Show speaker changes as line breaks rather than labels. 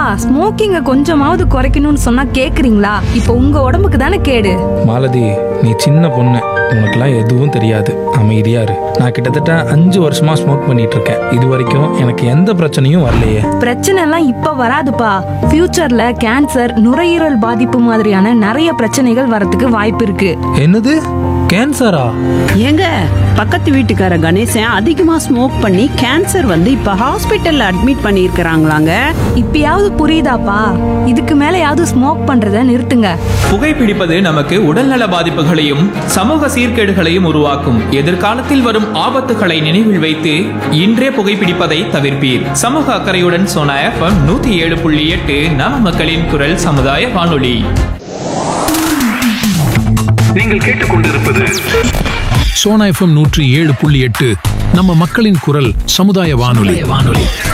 ஸ்மோக்கிங்க கொஞ்சமாவது குறைக்கணும்னு சொன்னா கேக்குறீங்களா இப்போ உங்க உடம்புக்கு தானே கேடு
மாலதி நீ சின்ன பொண்ணு உனக்குலாம் எதுவும் தெரியாது அமைதியா இரு நான் கிட்டத்தட்ட அஞ்சு வருஷமா ஸ்மோக் பண்ணிட்டு இருக்கேன் இது வரைக்கும் எனக்கு எந்த பிரச்சனையும் வரலையே
பிரச்சனை எல்லாம் இப்ப வராதுப்பா ஃபியூச்சர்ல கேன்சர் நுரையீரல் பாதிப்பு மாதிரியான நிறைய பிரச்சனைகள் வரதுக்கு வாய்ப்பு இருக்கு
என்னது கேன்சரா
ஏங்க பக்கத்து வீட்டுக்கார கணேசன் அதிகமா ஸ்மோக் பண்ணி கேன்சர் வந்து இப்ப ஹாஸ்பிட்டல்ல அட்மிட் பண்ணியிருக்கிறாங்களாங்க
இப்பயாவது புரியுதாப்பா இதுக்கு மேலயாவது ஸ்மோக் பண்றத நிறுத்துங்க
புகைப்பிடிப்பது நமக்கு உடல்நல பாதிப்புகளையும் சமூக சீர்கேடுகளையும் உருவாக்கும் எதிர்காலத்தில் வரும் ஆபத்துகளை நினைவில் வைத்து இன்றே புகைப்பிடிப்பதை தவிர்ப்பீர் சமூக அக்கறையுடன் சோனா எஃப்எம் நூத்தி ஏழு புள்ளி எட்டு நம மக்களின் குரல் சமுதாய வானொலி
நீங்கள் கேட்டுக்கொண்டிருப்பது
சோனா எஃப்எம் நூற்றி ஏழு புள்ளி எட்டு நம்ம மக்களின் குரல் சமுதாய வானொலி வானொலி